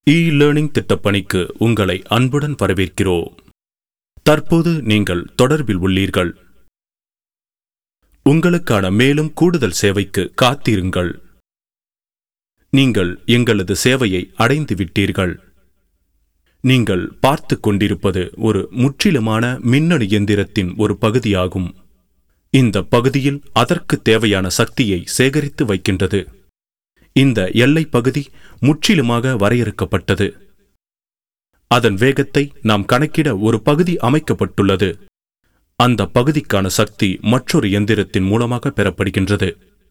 இ learning திட்டப்பணிக்கு உங்களை அன்புடன் வரவேற்கிறோம் தற்போது நீங்கள் தொடர்பில் உள்ளீர்கள் உங்களுக்கான மேலும் கூடுதல் சேவைக்கு காத்திருங்கள் நீங்கள் எங்களது சேவையை அடைந்து விட்டீர்கள் நீங்கள் பார்த்து கொண்டிருப்பது ஒரு முற்றிலுமான மின்னணு எந்திரத்தின் ஒரு பகுதியாகும் இந்த பகுதியில் அதற்கு தேவையான சக்தியை சேகரித்து வைக்கின்றது இந்த எல்லை பகுதி முற்றிலுமாக வரையறுக்கப்பட்டது அதன் வேகத்தை நாம் கணக்கிட ஒரு பகுதி அமைக்கப்பட்டுள்ளது அந்த பகுதிக்கான சக்தி மற்றொரு எந்திரத்தின் மூலமாக பெறப்படுகின்றது